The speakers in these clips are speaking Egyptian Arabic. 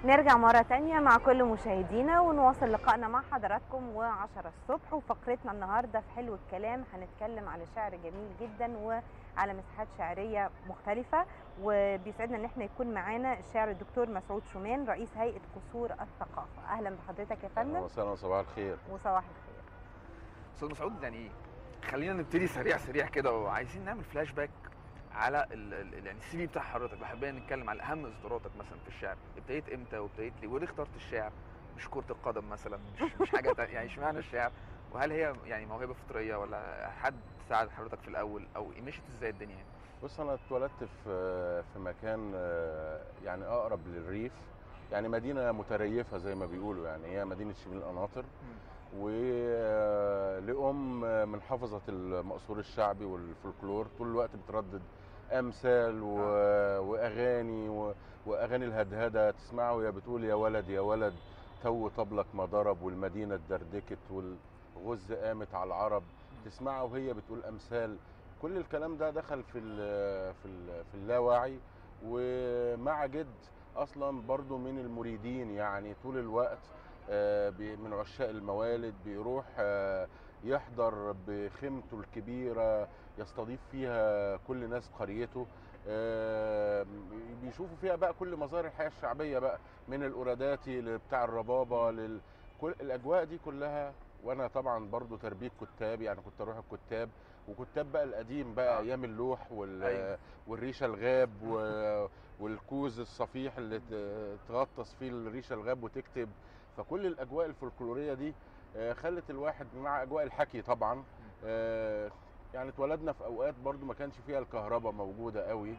نرجع مرة تانية مع كل مشاهدينا ونواصل لقائنا مع حضراتكم وعشرة الصبح وفقرتنا النهاردة في حلو الكلام هنتكلم على شعر جميل جدا وعلى مساحات شعرية مختلفة وبيسعدنا ان احنا يكون معانا الشاعر الدكتور مسعود شومان رئيس هيئة قصور الثقافة اهلا بحضرتك يا اهلا فندم وسهلا صباح الخير وصباح الخير استاذ مسعود يعني خلينا نبتدي سريع سريع كده وعايزين نعمل فلاش باك على ال ال يعني السي في بتاع حضرتك بحبنا نتكلم على اهم اصداراتك مثلا في الشعر ابتديت امتى وابتديت ليه وليه اخترت الشعر مش كرة القدم مثلا مش مش حاجة تانية يعني اشمعنى الشعر وهل هي يعني موهبة فطرية ولا حد ساعد حضرتك في الأول أو مشيت ازاي الدنيا يعني؟ بص انا اتولدت في في مكان آه، يعني اقرب للريف يعني مدينه متريفه زي ما بيقولوا يعني هي مدينه شبين القناطر ولأم من حفظة المقصور الشعبي والفولكلور طول الوقت بتردد أمثال و... وأغاني و... وأغاني الهدهدة تسمعه وهي بتقول يا ولد يا ولد تو طبلك ما ضرب والمدينة اتدردكت والغز قامت على العرب تسمعها وهي بتقول أمثال كل الكلام ده دخل في ال... في ال... في اللاوعي ومع جد أصلا برضو من المريدين يعني طول الوقت آه، بي- من عشاق الموالد بيروح آه، يحضر بخيمته الكبيرة يستضيف فيها كل ناس قريته آه، بيشوفوا فيها بقى كل مظاهر الحياة الشعبية بقى من الأوراداتي لبتاع الربابة لل... كل الأجواء دي كلها وأنا طبعا برضو تربية كتاب يعني كنت أروح الكتاب وكتاب بقى القديم بقى آه. أيام اللوح وال... أيوة. والريشة الغاب و... والكوز الصفيح اللي ت- تغطس فيه الريشة الغاب وتكتب فكل الاجواء الفولكلوريه دي آه، خلت الواحد مع اجواء الحكي طبعا آه، يعني اتولدنا في اوقات برضو ما كانش فيها الكهرباء موجوده قوي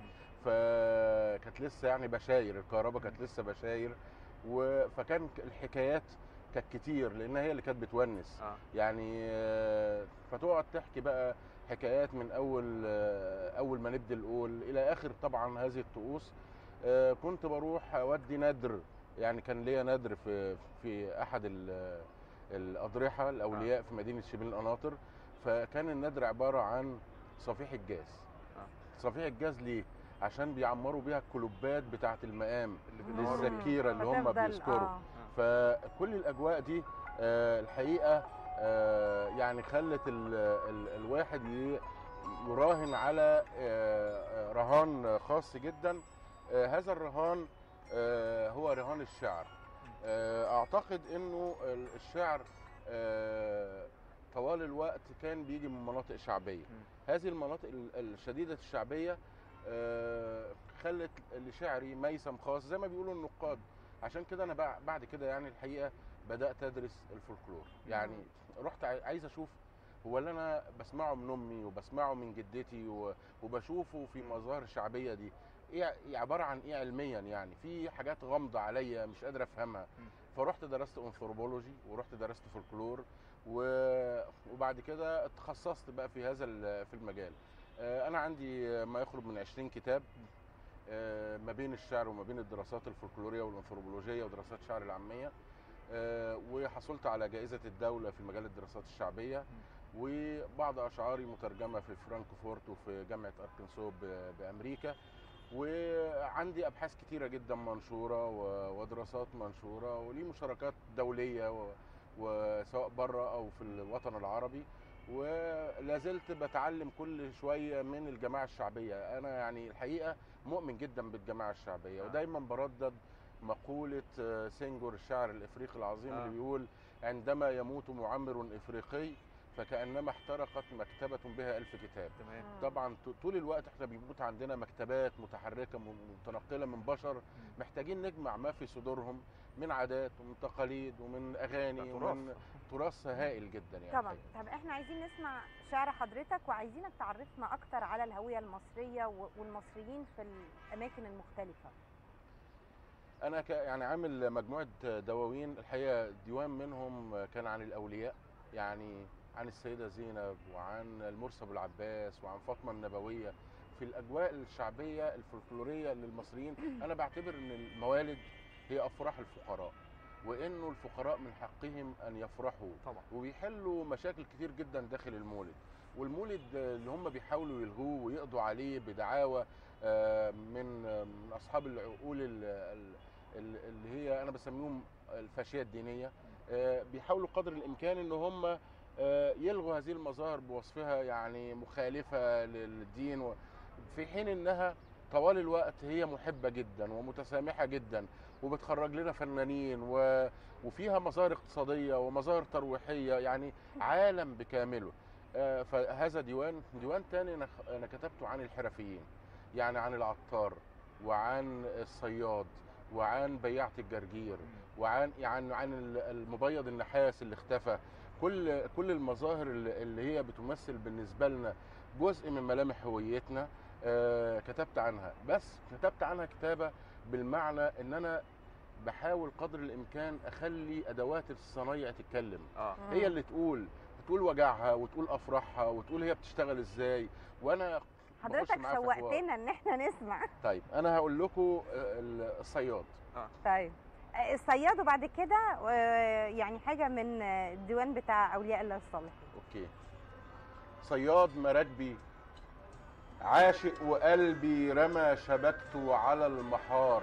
فكانت لسه يعني بشاير الكهرباء كانت لسه بشاير و- فكان الحكايات كانت كتير لان هي اللي كانت بتونس اه يعني آه، فتقعد تحكي بقى حكايات من اول آه، اول ما نبدا الاول الى اخر طبعا هذه الطقوس آه، كنت بروح اودي ندر يعني كان ليا ندر في في احد ال- الاضرحه الاولياء في مدينه شبين القناطر فكان الندر عباره عن صفيح الجاز آه. صفيح الجاز ليه عشان بيعمروا بيها الكلوبات بتاعه المقام اللي بينوروا للزكي. الذكيرة اللي هم فتفضل- بيذكروا. آه. فكل الاجواء دي آه، الحقيقه آه، يعني خلت ال ال الواحد ي- يراهن على آه، آه، رهان خاص جدا آه، هذا الرهان آه، هو رهان الشعر آه، اعتقد انه ال- الشعر آه، طوال الوقت كان بيجي من مناطق شعبيه هذه المناطق ال- الشديده الشعبيه آه، خلت لشعري ميسم خاص زي ما بيقولوا النقاد عشان كده انا بع- بعد كده يعني الحقيقه بدات ادرس الفولكلور يعني رحت عاي- عايز اشوف هو اللي انا بسمعه من امي وبسمعه من جدتي و- وبشوفه في مظاهر الشعبيه دي ايه إيه عباره عن ايه علميا يعني في حاجات غامضه عليا مش قادر افهمها فرحت درست انثروبولوجي ورحت درست فولكلور و- وبعد كده اتخصصت بقى في هذا ال- في المجال آه، انا عندي ما يقرب من 20 كتاب آه، ما بين الشعر وما بين الدراسات الفولكلوريه والانثروبولوجيه ودراسات الشعر العاميه آه، وحصلت على جائزه الدوله في مجال الدراسات الشعبيه وبعض اشعاري مترجمه في فرانكفورت وفي جامعه اركنسو ب- بامريكا وعندي ابحاث كتيره جدا منشوره و- ودراسات منشوره ولي مشاركات دوليه و- وسواء بره او في الوطن العربي ولا زلت بتعلم كل شويه من الجماعه الشعبيه انا يعني الحقيقه مؤمن جدا بالجماعه الشعبيه آه. ودايما بردد مقوله آه، سينجور الشاعر الافريقي العظيم آه. اللي بيقول عندما يموت معمر افريقي فكانما احترقت مكتبه بها الف كتاب تمام طبعا ط- طول الوقت احنا بيموت عندنا مكتبات متحركه م- متنقله من بشر محتاجين نجمع ما في صدورهم من عادات ومن تقاليد ومن اغاني ده ومن تراث. تراث هائل جدا يعني طبعا الحقيقة. طب احنا عايزين نسمع شعر حضرتك وعايزينك تعرفنا اكتر على الهويه المصريه و- والمصريين في الاماكن المختلفه انا ك يعني عامل مجموعه دواوين الحقيقه ديوان منهم كان عن الاولياء يعني عن السيده زينب وعن المرسي ابو العباس وعن فاطمه النبويه في الاجواء الشعبيه الفولكلوريه للمصريين انا بعتبر ان الموالد هي افراح الفقراء وانه الفقراء من حقهم ان يفرحوا طبعا وبيحلوا مشاكل كتير جدا داخل المولد والمولد اللي هم بيحاولوا يلغوه ويقضوا عليه بدعاوى آه، من آه، من اصحاب العقول ال- ال- ال- اللي هي انا بسميهم الفاشيه الدينيه آه، بيحاولوا قدر الامكان ان هم آه، يلغوا هذه المظاهر بوصفها يعني مخالفه للدين و- في حين انها طوال الوقت هي محبه جدا ومتسامحه جدا وبتخرج لنا فنانين و... وفيها مظاهر اقتصاديه ومظاهر ترويحيه يعني عالم بكامله آه، فهذا ديوان ديوان تاني انا انا كتبته عن الحرفيين يعني عن العطار وعن الصياد وعن بياعة الجرجير وعن يعني عن ال- المبيض النحاس اللي اختفى كل كل المظاهر اللي اللي هي بتمثل بالنسبه لنا جزء من ملامح هويتنا آه، كتبت عنها بس كتبت عنها كتابه بالمعنى ان انا بحاول قدر الامكان اخلي ادوات الصنايع تتكلم اه هي اللي تقول تقول وجعها وتقول افراحها وتقول هي بتشتغل ازاي وانا بخش حضرتك معاها في حوار. شوقتنا ان احنا نسمع طيب انا هقول لكم الصياد طيب آه، الصياد وبعد كده آه، يعني حاجه من آه، الديوان بتاع اولياء الله الصالحين اوكي صياد مراكبي عاشق وقلبي رمى شبكته على المحار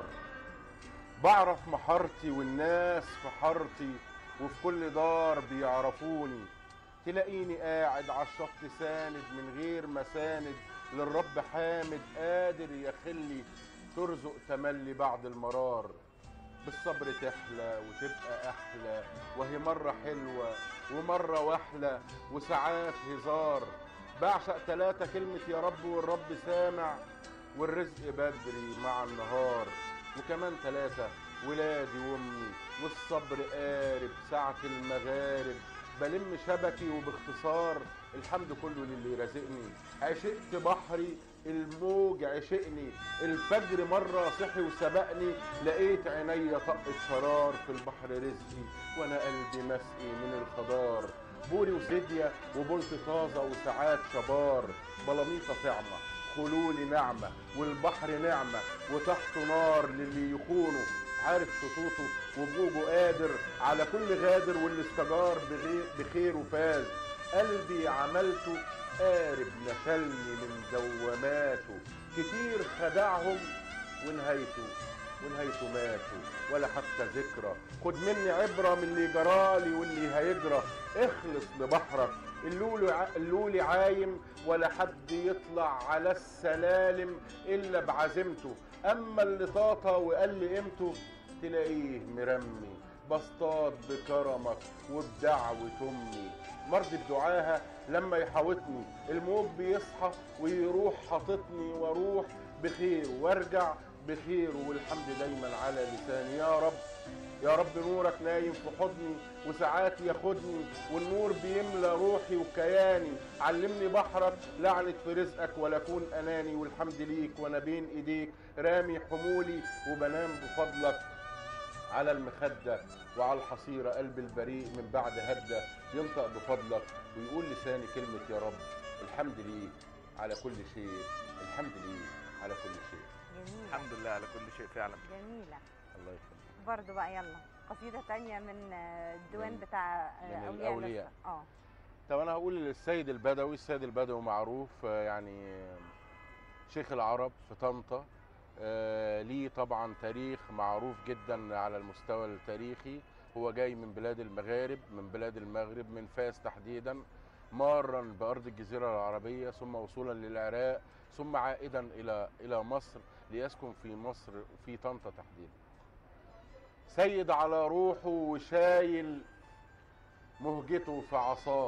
بعرف محارتي والناس في حارتي وفي كل دار بيعرفوني تلاقيني قاعد على الشط ساند من غير مساند للرب حامد قادر يخلي ترزق تملي بعد المرار بالصبر تحلى وتبقى احلى وهي مره حلوه ومره وحله وساعات هزار بعشق ثلاثة كلمة يا رب والرب سامع والرزق بدري مع النهار وكمان ثلاثة ولادي وامي والصبر قارب ساعة المغارب بلم شبكي وباختصار الحمد كله للي رازقني عشقت بحري الموج عشقني الفجر مرة صحي وسبقني لقيت عينيا طقت شرار في البحر رزقي وانا قلبي مسقي من الخضار بوري وسدية وبولت طازة وساعات شبار بلاميطة طعمة خلولي نعمة والبحر نعمة وتحته نار للي يخونه عارف خطوطه وبوجه قادر على كل غادر واللي استجار بغير بخير وفاز قلبي عملته قارب نشلني من دواماته كتير خدعهم ونهايته ونهايته ماتوا ولا حتى ذكرى خد مني عبرة من اللي جرالي واللي هيجرى اخلص لبحرك اللولي ع- اللولي عايم ولا حد يطلع على السلالم الا بعزيمته اما اللي طاطا وقال لي قيمته تلاقيه مرمي بصطاد بكرمك وبدعوة امي مرضي بدعاها لما يحاوطني الموج بيصحى ويروح حاططني واروح بخير وارجع بخير والحمد دايما على لساني يا رب يا رب نورك نايم في حضني وساعات ياخدني والنور بيملى روحي وكياني علمني بحرك لعنة في رزقك ولا اكون اناني والحمد ليك وانا بين ايديك رامي حمولي وبنام بفضلك على المخدة وعلى الحصيرة قلب البريء من بعد هدة ينطق بفضلك ويقول لساني كلمة يا رب الحمد ليك على كل شيء الحمد ليك على كل شيء جميله الحمد لله على كل شيء فعلا جميله الله يخليك برضو بقى يلا قصيده تانية من آه، الديوان من- بتاع آه، من اولياء الله الأولياء. الصالحين. اه طب انا هقول السيد البدوي السيد البدوي معروف آه، يعني آه، شيخ العرب في طنطا آه، ليه طبعا تاريخ معروف جدا على المستوى التاريخي هو جاي من بلاد المغارب من بلاد المغرب من فاس تحديدا مارا بارض الجزيره العربيه ثم وصولا للعراق ثم عائدا الى الى مصر ليسكن في مصر في طنطا تحديدا سيد على روحه وشايل مهجته في عصاه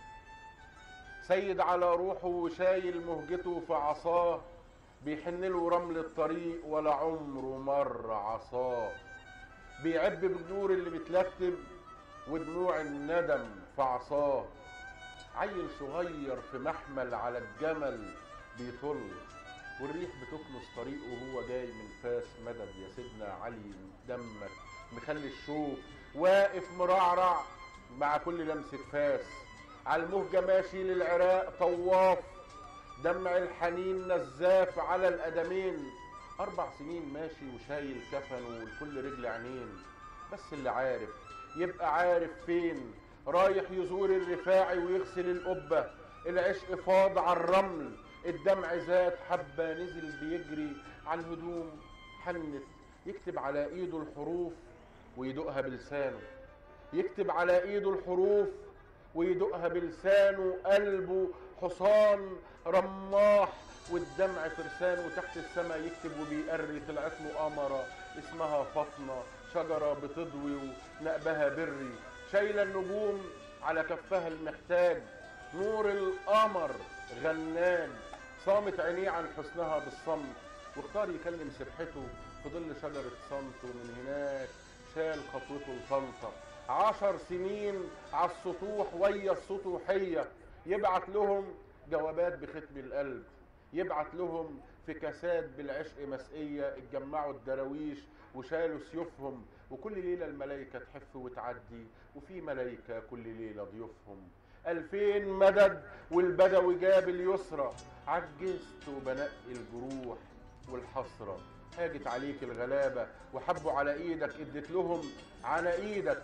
سيد على روحه وشايل مهجته في عصاه بيحن له رمل الطريق ولا عمره مر عصاه بيعب بالنور اللي بتلتب ودموع الندم في عصاه عيل صغير في محمل على الجمل بيطل والريح بتكنس طريقه وهو جاي من فاس مدد يا سيدنا علي دمك مخلي الشوك واقف مرعرع مع كل لمسة فاس على المهجة ماشي للعراق طواف دمع الحنين نزاف على القدمين أربع سنين ماشي وشايل كفن والكل رجل عينين بس اللي عارف يبقى عارف فين رايح يزور الرفاعي ويغسل القبة العشق فاض على الرمل الدمع زاد حبة نزل بيجري على الهدوم حنت يكتب على ايده الحروف ويدوقها بلسانه يكتب على ايده الحروف ويدوقها بلسانه قلبه حصان رماح والدمع فرسان وتحت السماء يكتب وبيقري طلعت له قمرة اسمها فاطمة شجرة بتضوي ونقبها بري شايلة النجوم على كفها المحتاج نور القمر غنان صامت عينيه عن حسنها بالصمت واختار يكلم سبحته في ظل شجرة صمت ومن هناك شال خطوته لطنطا عشر سنين على السطوح ويا السطوحية يبعت لهم جوابات بختم القلب يبعت لهم في كاسات بالعشق مسقية اتجمعوا الدراويش وشالوا سيوفهم وكل ليلة الملايكة تحف وتعدي وفي ملايكة كل ليلة ضيوفهم ألفين مدد والبدوي جاب اليسرى عجزت وبنقي الجروح والحسرة هاجت عليك الغلابة وحبوا على ايدك اديت لهم على ايدك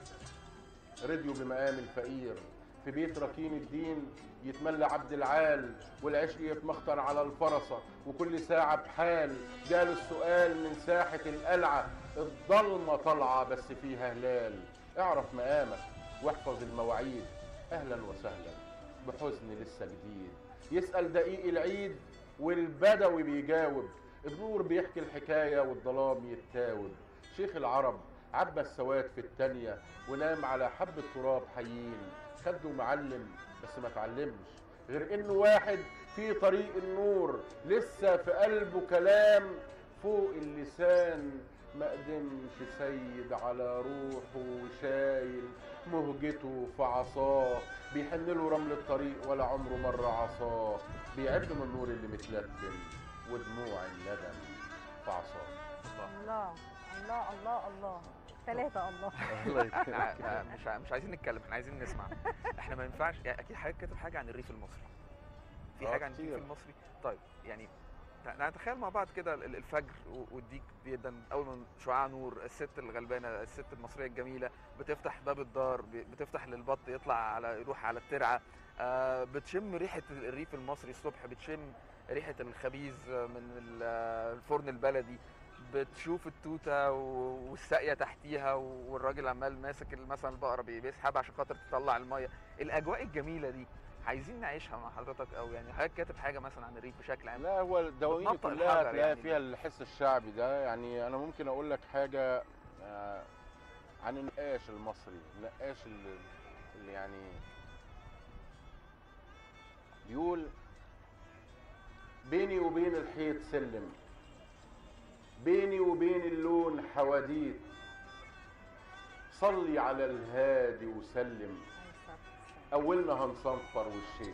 رضيوا بمقام الفقير في بيت ركين الدين يتملى عبد العال والعشق يتمخطر على الفرسة وكل ساعة بحال جاله السؤال من ساحة القلعة الضلمة طالعة بس فيها هلال اعرف مقامك واحفظ المواعيد اهلا وسهلا بحزن لسه جديد يسأل دقيق العيد والبدوي بيجاوب النور بيحكي الحكاية والظلام يتاوب شيخ العرب عبى السواد في التانية ونام على حبة تراب حيين خده معلم بس ما اتعلمش غير انه واحد في طريق النور لسه في قلبه كلام فوق اللسان ما قدمش سيد على روحه وشايل مهجته في عصاه بيحن له رمل الطريق ولا عمره مر عصاه بيعد من النور اللي متلتم ودموع الندم في عصاه الله الله الله الله ثلاثة الله الله احنا مش ع- مش عايزين نتكلم احنا عايزين نسمع احنا ما ينفعش يعني اكيد حضرتك كاتب حاجه عن الريف المصري في آه، حاجه عن الريف كتير. المصري طيب يعني تع- نتخيل مع بعض كده ال- الفجر و- والديك جدا اول ما شعاع نور الست الغلبانه الست المصريه الجميله بتفتح باب الدار ب- بتفتح للبط يطلع على يروح على الترعه آه، بتشم ريحه الريف المصري الصبح بتشم ريحه الخبيز من ال- الفرن البلدي بتشوف التوته و- والساقيه تحتيها والراجل عمال ماسك مثلا البقره بي- بيسحب عشان خاطر تطلع الميه الاجواء الجميله دي عايزين نعيشها مع حضرتك او يعني حضرتك كاتب حاجه مثلا عن الريف بشكل عام لا هو الدواوين بتنطق كلها الحجر هتلاقي يعني. فيها الحس الشعبي ده يعني انا ممكن اقول لك حاجه آه، عن النقاش المصري النقاش اللي, اللي يعني بيقول بيني وبين الحيط سلم بيني وبين اللون حواديت صلي على الهادي وسلم اولنا هنصنفر والشيك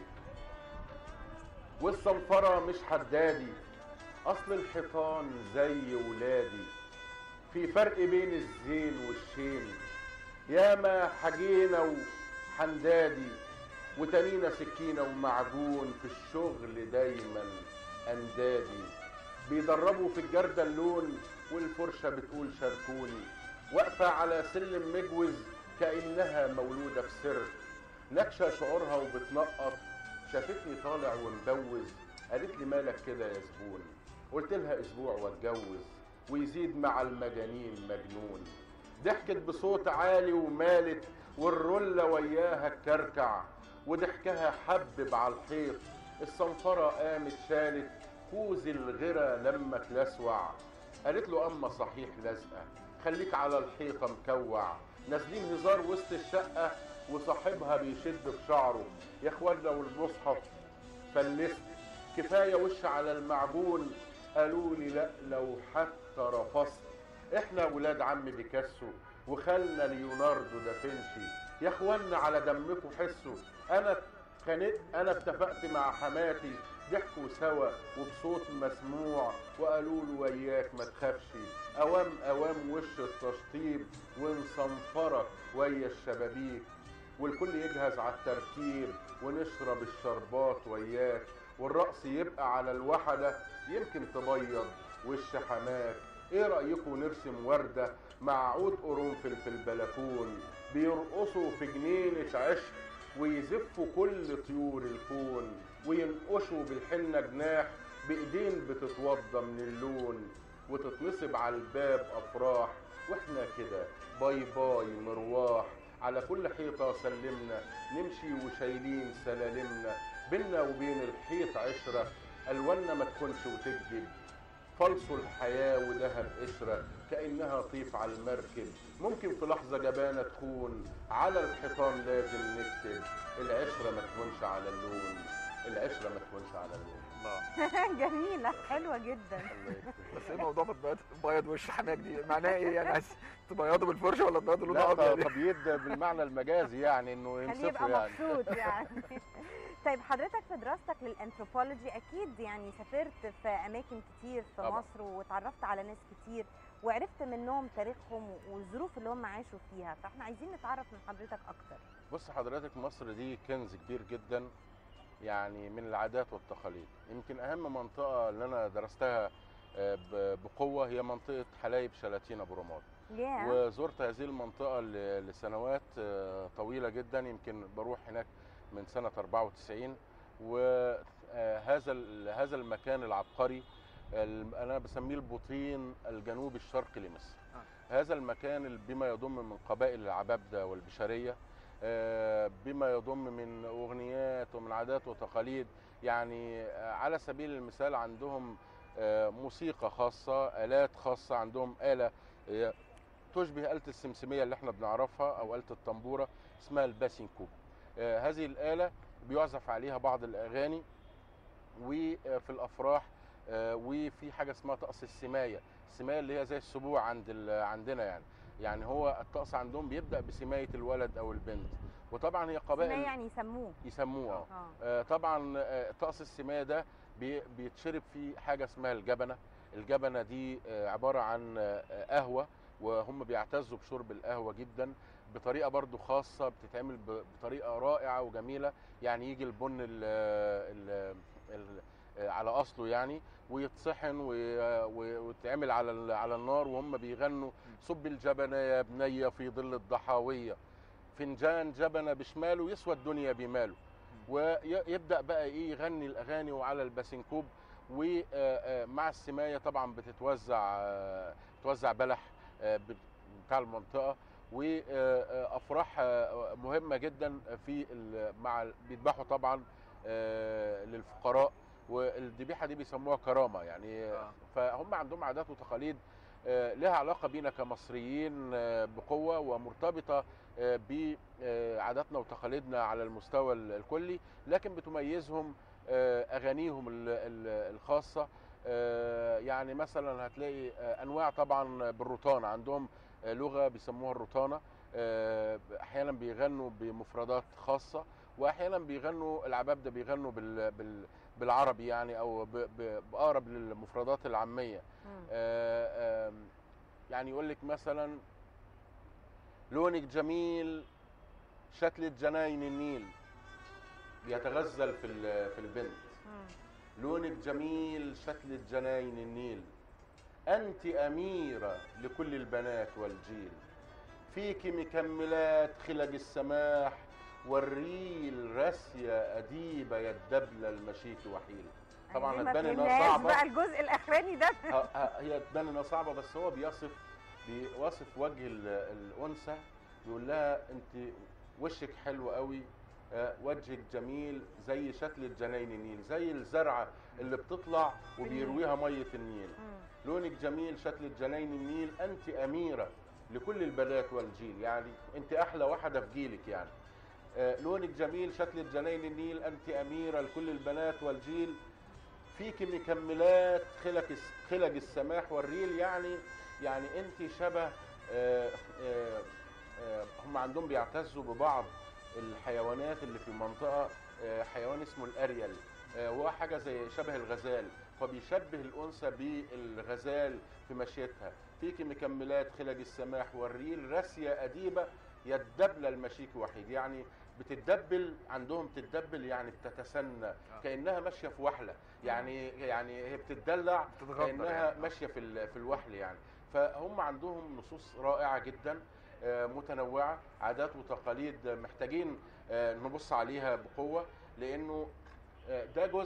والصنفرة مش حدادي اصل الحيطان زي ولادي في فرق بين الزين والشين ياما حجينا وحندادي وتنينا سكينة ومعجون في الشغل دايما اندادي بيدربوا في الجردة اللون والفرشة بتقول شاركوني واقفة على سلم مجوز كأنها مولودة في سر نكشة شعورها وبتنقط شافتني طالع ومبوز قالت لي مالك كده يا زبون قلت لها اسبوع واتجوز ويزيد مع المجانين مجنون ضحكت بصوت عالي ومالت والرولة وياها الكركع وضحكها حبب على الحيط الصنفرة قامت شالت كوز الغرة لما تلسوع قالت له اما صحيح لازقة خليك على الحيطة مكوع نازلين هزار وسط الشقة وصاحبها بيشد في شعره يا اخوان لو المصحف فلست كفايه وش على المعجون قالوا لي لا لو حتى رفضت احنا ولاد عم بيكاسو وخلنا ليوناردو دافنشي يا اخوانا على دمكم حسوا انا اتخانقت انا اتفقت مع حماتي ضحكوا سوا وبصوت مسموع وقالوا له وياك ما تخافش اوام اوام وش التشطيب ونصنفرك ويا الشبابيك والكل يجهز على التركيب ونشرب الشربات وياك والرقص يبقى على الوحدة يمكن تبيض وش حماك ايه رأيكم نرسم وردة مع عود قرنفل في البلكون بيرقصوا في جنينة عشق ويزفوا كل طيور الكون وينقشوا بالحنة جناح بايدين بتتوضى من اللون وتتنصب على الباب افراح واحنا كده باي باي مرواح على كل حيطه سلمنا نمشي وشايلين سلالمنا بينا وبين الحيط عشره الواننا ما تكونش وتكذب فلصوا الحياة وذهب قشرة كأنها طيف على المركب ممكن في لحظة جبانة تكون على الحيطان لازم نكتب العشرة ما تهونش على اللون العشرة ما تهونش على اللون الله جميلة حلوة جدا الله يكرمك. بس ايه موضوع بتبيض بيض وش حماك دي معناها ايه يعني عايز تبيضه بالفرشه ولا تبيضه لونه لا ابيض ط- تبييض بالمعنى المجازي يعني انه خليه ينصفه يبقى يعني مبسوط يعني طيب حضرتك في دراستك للانثروبولوجي اكيد يعني سافرت في اماكن كتير في طبعا. مصر وتعرفت على ناس كتير وعرفت منهم تاريخهم والظروف اللي هم عاشوا فيها فاحنا عايزين نتعرف من حضرتك اكتر بص حضرتك مصر دي كنز كبير جدا يعني من العادات والتقاليد يمكن اهم منطقه اللي انا درستها آه، ب- بقوه هي منطقه حلايب شلاتين ابو رماد ياه وزرت هذه المنطقه ل- لسنوات آه، طويله جدا يمكن بروح هناك من سنه 94 وهذا هذا المكان العبقري ال- انا بسميه البطين الجنوبي الشرقي لمصر هذا المكان ال- بما يضم من قبائل العبابده والبشريه آه، بما يضم من اغنيات ومن عادات وتقاليد يعني آه، على سبيل المثال عندهم آه، موسيقى خاصه الات خاصه عندهم اله آه، تشبه آلة السمسمية اللي احنا بنعرفها أو آلة الطنبورة اسمها الباسينكوب آه هذه الآلة بيعزف عليها بعض الأغاني وفي الأفراح آه وفي حاجة اسمها طقس السماية السماية اللي هي زي السبوع عند ال- عندنا يعني يعني هو الطقس عندهم بيبدأ بسماية الولد أو البنت وطبعا هي ما قبائل يعني يسموه يسموها آه. اه آه، طبعا آه، طقس السمايه ده بي- بيتشرب فيه حاجه اسمها الجبنه الجبنه دي آه، عباره عن آه، قهوه وهم بيعتزوا بشرب القهوه جدا بطريقه برضو خاصه بتتعمل ب- بطريقه رائعه وجميله يعني يجي البن ال ال ال على اصله يعني ويطحن و- و- ويتعمل على ال- على النار وهم بيغنوا صب الجبنه يا بنيه في ظل الضحاويه فنجان جبنه بشماله يسوى الدنيا بماله ويبدا بقى ايه يغني الاغاني وعلى الباسنكوب ومع السمايه طبعا بتتوزع آه، بتوزع بلح آه، بت- بتاع المنطقه وافراح آه، مهمه جدا في ال- مع ال- بيذبحوا طبعا آه، للفقراء والذبيحه دي بيسموها كرامه يعني آه. فهم عندهم عادات وتقاليد آه، لها علاقه بينا كمصريين آه، بقوه ومرتبطه آه، بعاداتنا وتقاليدنا على المستوى ال- الكلي لكن بتميزهم آه، اغانيهم ال- ال- الخاصه آه، يعني مثلا هتلاقي آه، انواع طبعا بالروتانا عندهم آه، لغه بيسموها الروتانا آه، احيانا بيغنوا بمفردات خاصه واحيانا بيغنوا العباب ده بيغنوا بال بال بالعربي يعني او ب- ب- باقرب للمفردات العاميه مم. آه، آم، يعني يقول لك مثلا لونك جميل شكلة جناين النيل بيتغزل في ال- في البنت مم. لونك جميل شكلة جناين النيل أنت أميرة لكل البنات والجيل فيك مكملات خلق السماح والريل راسية أديبة يدبلة المشيك وحيل طبعا عايزين ما هتبان انها فهمناش صعبة بقى الجزء الاخراني ده ه- ه- هي تبان انها صعبه بس هو بيصف بيوصف وجه ال- الانثى بيقول لها انت وشك حلو قوي آه، وجهك جميل زي شكل جناين النيل زي الزرعه اللي بتطلع وبيرويها ميه النيل مم. لونك جميل شكل جناين النيل انت اميره لكل البنات والجيل يعني انت احلى واحده في جيلك يعني آه، لونك جميل شكل جناين النيل انت اميره لكل البنات والجيل فيك مكملات خلق الس- خلق السماح والريل يعني يعني انت شبه آه، آه، آه، هم عندهم بيعتزوا ببعض الحيوانات اللي في المنطقه آه، حيوان اسمه الاريل آه، وهو حاجه زي شبه الغزال فبيشبه الانثى بالغزال في مشيتها فيك مكملات خلق السماح والريل راسيه اديبه يدبل المشيك وحيد يعني بتتدبل عندهم تتدبل يعني بتتسنى كانها ماشيه في وحله يعني يعني هي بتتدلع بتتغدر كانها يعني. ماشيه في ال- في الوحل يعني فهم عندهم نصوص رائعه جدا آه، متنوعه عادات وتقاليد محتاجين آه، نبص عليها بقوه لانه آه، ده جزء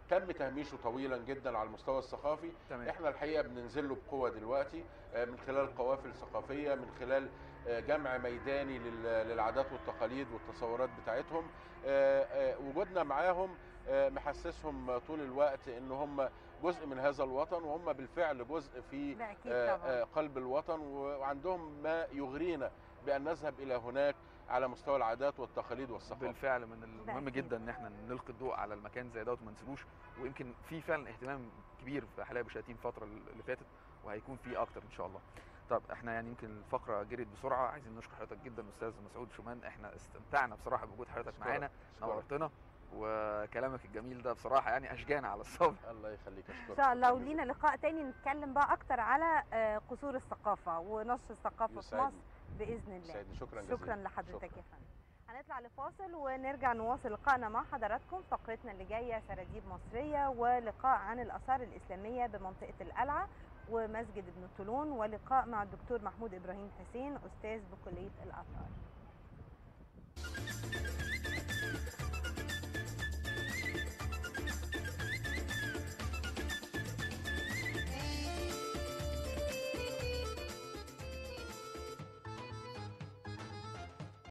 تم تهميشه طويلا جدا على المستوى الثقافي تمام احنا الحقيقه بننزل له بقوه دلوقتي آه، من خلال قوافل ثقافيه من خلال آه، جمع ميداني لل- للعادات والتقاليد والتصورات بتاعتهم آه، آه، وجودنا معاهم آه، محسسهم طول الوقت ان هم جزء من هذا الوطن وهم بالفعل جزء في ده اكيد آه، طبعا آه، قلب الوطن وعندهم ما يغرينا بان نذهب الى هناك على مستوى العادات والتقاليد والثقافه بالفعل من المهم أكيد. جدا ان احنا نلقي الضوء على المكان زي دوت وما نسيبوش ويمكن في فعلا اهتمام كبير في حلايب وشلاتين الفتره اللي فاتت وهيكون في اكتر ان شاء الله طب احنا يعني يمكن الفقره جريت بسرعه عايزين نشكر حضرتك جدا استاذ مسعود شومان احنا استمتعنا بصراحه بوجود حضرتك أشكرك. معانا أشكرك. نورتنا وكلامك الجميل ده بصراحه يعني اشجعنا على الصبر الله يخليك اشكرك ان شاء الله ولينا لقاء تاني نتكلم بقى اكتر على آه، قصور الثقافه ونشر الثقافه في يسعدني. مصر باذن الله يسعدني. شكرا جزيلا شكرا لحضرتك شكراً. يا فندم هنطلع لفاصل ونرجع نواصل لقائنا مع حضراتكم فقرتنا اللي جايه سراديب مصريه ولقاء عن الاثار الاسلاميه بمنطقه القلعه ومسجد ابن طولون ولقاء مع الدكتور محمود ابراهيم حسين استاذ بكليه الاثار